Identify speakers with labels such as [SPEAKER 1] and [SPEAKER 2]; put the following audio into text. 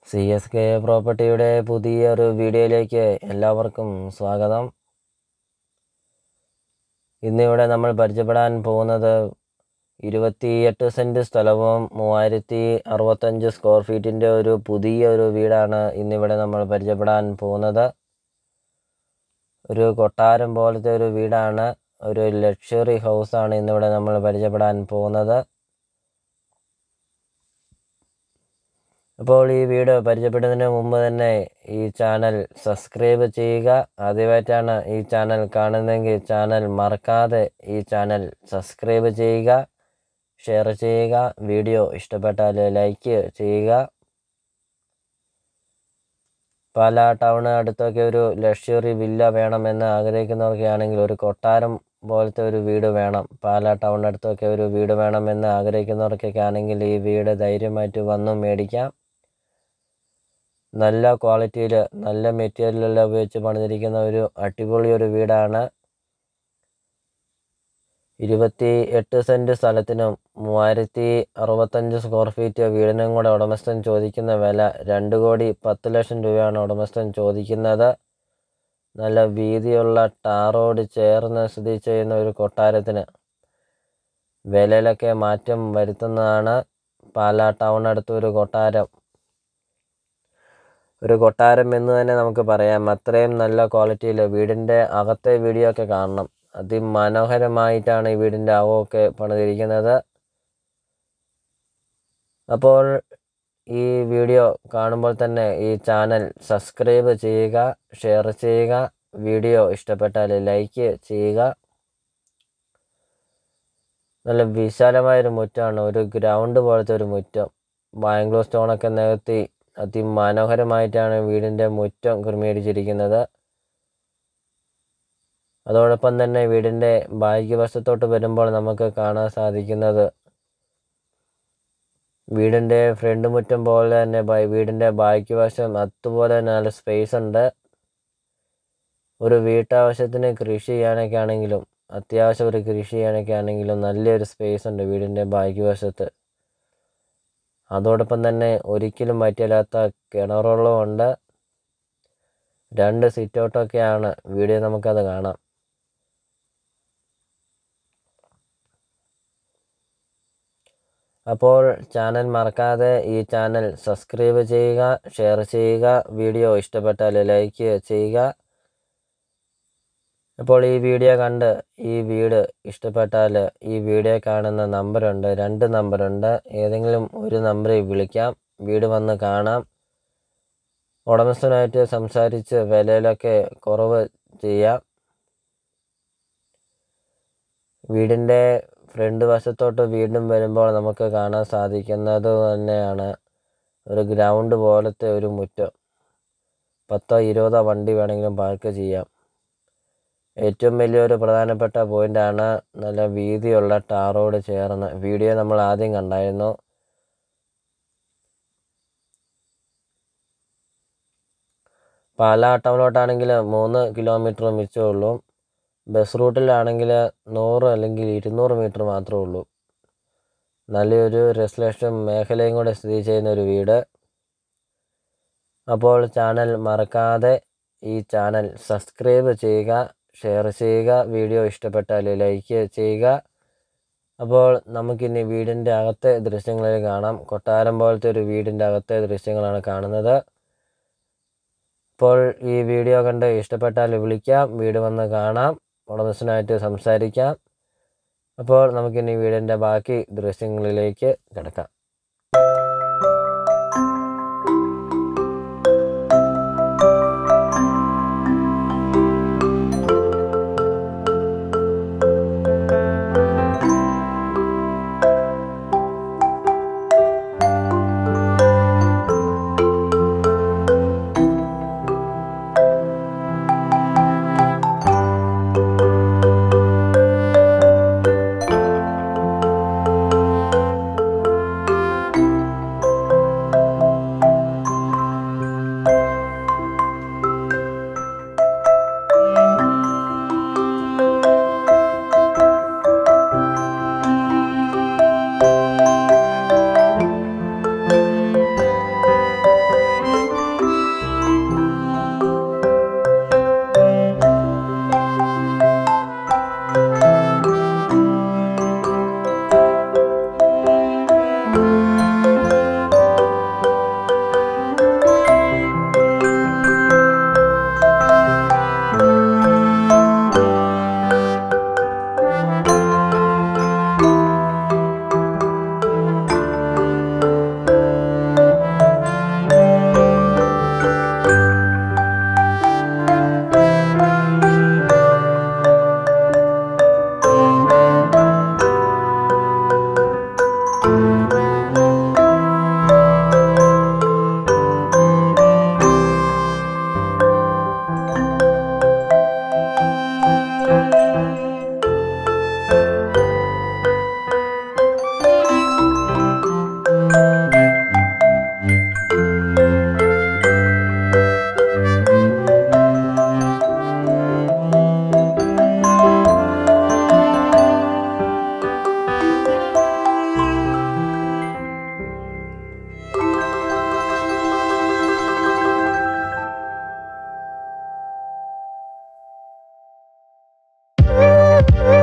[SPEAKER 1] C S K പ്രോപ്പർട്ടിയുടെ പുതിയൊരു വീഡിയോയിലേക്ക് എല്ലാവർക്കും സ്വാഗതം ഇന്നിവിടെ നമ്മൾ പരിചയപ്പെടാൻ പോകുന്നത് ഇരുപത്തിയെട്ട് സെൻറ്റ് സ്ഥലവും മൂവായിരത്തി അറുപത്തഞ്ച് സ്ക്വയർ ഫീറ്റിൻ്റെ ഒരു പുതിയ ഒരു വീടാണ് ഇന്നിവിടെ നമ്മൾ പരിചയപ്പെടാൻ പോകുന്നത് ഒരു കൊട്ടാരം പോലത്തെ ഒരു വീടാണ് ഒരു ലക്ഷറി ഹൗസാണ് ഇന്നിവിടെ നമ്മൾ പരിചയപ്പെടാൻ പോകുന്നത് അപ്പോൾ ഈ വീഡിയോ പരിചയപ്പെടുന്നതിന് മുമ്പ് തന്നെ ഈ ചാനൽ സബ്സ്ക്രൈബ് ചെയ്യുക ആദ്യമായിട്ടാണ് ഈ ചാനൽ കാണുന്നതെങ്കിൽ ചാനൽ മറക്കാതെ ഈ ചാനൽ സബ്സ്ക്രൈബ് ചെയ്യുക ഷെയർ ചെയ്യുക വീഡിയോ ഇഷ്ടപ്പെട്ടാൽ ലൈക്ക് ചെയ്യുക പാല ടൗണ് അടുത്തൊക്കെ ഒരു ലക്ഷറി വില്ല വേണമെന്ന് ആഗ്രഹിക്കുന്നവർക്കാണെങ്കിൽ ഒരു കൊട്ടാരം പോലത്തെ ഒരു വീട് വേണം പാല ടൗൺ അടുത്തൊക്കെ ഒരു വീട് വേണമെന്ന് ആഗ്രഹിക്കുന്നവർക്കൊക്കെ ആണെങ്കിൽ ഈ വീട് ധൈര്യമായിട്ട് വന്നു മേടിക്കാം നല്ല ക്വാളിറ്റിയിൽ നല്ല മെറ്റീരിയലെല്ലാം ഉപയോഗിച്ച് പണിതിരിക്കുന്ന ഒരു അടിപൊളി ഒരു വീടാണ് ഇരുപത്തി എട്ട് സെൻറ്റ് സ്ഥലത്തിനും മൂവായിരത്തി അറുപത്തഞ്ച് സ്ക്വയർ ഫീറ്റ് വീടിനും കൂടെ ഉടമസ്ഥൻ ചോദിക്കുന്ന വില രണ്ട് കോടി പത്ത് ലക്ഷം രൂപയാണ് ഉടമസ്ഥൻ ചോദിക്കുന്നത് നല്ല വീതിയുള്ള ടാറോട് ചേർന്ന് സ്ഥിതി ചെയ്യുന്ന ഒരു കൊട്ടാരത്തിന് വിലയിലൊക്കെ മാറ്റം വരുത്തുന്നതാണ് പാലാ ടൗൺ അടുത്ത ഒരു കൊട്ടാരം ഒരു കൊട്ടാരം എന്ന് തന്നെ നമുക്ക് പറയാം അത്രയും നല്ല ക്വാളിറ്റിയിൽ വീടിൻ്റെ അകത്തെ വീഡിയോ ഒക്കെ കാണണം അതിമനോഹരമായിട്ടാണ് ഈ വീടിൻ്റെ അകമൊക്കെ പണിതിരിക്കുന്നത് അപ്പോൾ ഈ വീഡിയോ കാണുമ്പോൾ തന്നെ ഈ ചാനൽ സബ്സ്ക്രൈബ് ചെയ്യുക ഷെയർ ചെയ്യുക വീഡിയോ ഇഷ്ടപ്പെട്ടാൽ ലൈക്ക് ചെയ്യുക നല്ല വിശാലമായൊരു മുറ്റമാണ് ഒരു ഗ്രൗണ്ട് പോലത്തെ ഒരു മുറ്റം ബാംഗ്ലൂർ സ്റ്റോണൊക്കെ നികത്തി അതിമനോഹരമായിട്ടാണ് വീടിൻ്റെ മുറ്റം ക്രമീകരിച്ചിരിക്കുന്നത് അതോടൊപ്പം തന്നെ വീടിൻ്റെ ബാഹ്യ വശത്തോട്ട് വരുമ്പോൾ നമുക്ക് കാണാൻ സാധിക്കുന്നത് വീടിൻ്റെ ഫ്രണ്ട് മുറ്റം പോലെ തന്നെ വീടിൻ്റെ ബാക്കി വശം അതുപോലെ തന്നെ നല്ല സ്പേസ് ഉണ്ട് ഒരു വീട്ടാവശ്യത്തിന് കൃഷി ചെയ്യാനൊക്കെ ആണെങ്കിലും അത്യാവശ്യം ഒരു കൃഷി ചെയ്യാനൊക്കെ ആണെങ്കിലും നല്ലൊരു സ്പേസ് ഉണ്ട് വീടിൻ്റെ ബാക്കി വശത്ത് അതോടൊപ്പം തന്നെ ഒരിക്കലും പറ്റില്ലാത്ത കിണറുകളും ഉണ്ട് രണ്ട് സിറ്റ് ഔട്ടൊക്കെയാണ് വീഡിയോ നമുക്കത് കാണാം അപ്പോൾ ചാനൽ മറക്കാതെ ഈ ചാനൽ സബ്സ്ക്രൈബ് ചെയ്യുക ഷെയർ ചെയ്യുക വീഡിയോ ഇഷ്ടപ്പെട്ടാൽ ലൈക്ക് ചെയ്യുക അപ്പോൾ ഈ വീഡിയോ കണ്ട് ഈ വീട് ഇഷ്ടപ്പെട്ടാൽ ഈ വീഡിയോ കാണുന്ന നമ്പറുണ്ട് രണ്ട് നമ്പറുണ്ട് ഏതെങ്കിലും ഒരു നമ്പറിൽ വിളിക്കാം വീട് വന്ന് കാണാം ഉടമസ്ഥനായിട്ട് സംസാരിച്ച് വിലയിലൊക്കെ കുറവ് ചെയ്യാം വീടിൻ്റെ ഫ്രണ്ട് വശത്തോട്ട് വീണ്ടും വരുമ്പോൾ നമുക്ക് കാണാൻ സാധിക്കുന്നത് തന്നെയാണ് ഒരു ഗ്രൗണ്ട് പോലത്തെ ഒരു മുറ്റം പത്തോ ഇരുപതോ വണ്ടി വേണമെങ്കിലും പാർക്ക് ചെയ്യാം ഏറ്റവും വലിയൊരു പ്രധാനപ്പെട്ട പോയിൻ്റാണ് നല്ല വീതിയുള്ള ടാറോട് ചേർന്ന് വീഡിയോ നമ്മൾ ആദ്യം കണ്ടായിരുന്നു പാലാ ടൗണിലോട്ടാണെങ്കിൽ മൂന്ന് കിലോമീറ്റർ മിച്ചമേ ഉള്ളൂ ബസ് റൂട്ടിലാണെങ്കിൽ നൂറ് അല്ലെങ്കിൽ ഇരുന്നൂറ് മീറ്റർ മാത്രമേ ഉള്ളൂ നല്ലൊരു റെസിലേഷൻ മേഖലയും കൂടെ സ്ഥിതി ചെയ്യുന്ന ഒരു വീട് അപ്പോൾ ചാനൽ മറക്കാതെ ഈ ചാനൽ സബ്സ്ക്രൈബ് ചെയ്യുക ഷെയർ ചെയ്യുക വീഡിയോ ഇഷ്ടപ്പെട്ടാൽ ലൈക്ക് ചെയ്യുക അപ്പോൾ നമുക്കിനി വീടിൻ്റെ അകത്തെ ദൃശ്യങ്ങളിൽ കാണാം കൊട്ടാരം പോലത്തെ ഒരു വീടിൻ്റെ അകത്തെ ദൃശ്യങ്ങളാണ് കാണുന്നത് അപ്പോൾ ഈ വീഡിയോ കണ്ട് ഇഷ്ടപ്പെട്ടാൽ വിളിക്കാം വീട് വന്ന് കാണാം ഉടമസ്ഥനായിട്ട് സംസാരിക്കാം അപ്പോൾ നമുക്കിനി വീടിൻ്റെ ബാക്കി ദൃശ്യങ്ങളിലേക്ക് കിടക്കാം
[SPEAKER 2] Thank you.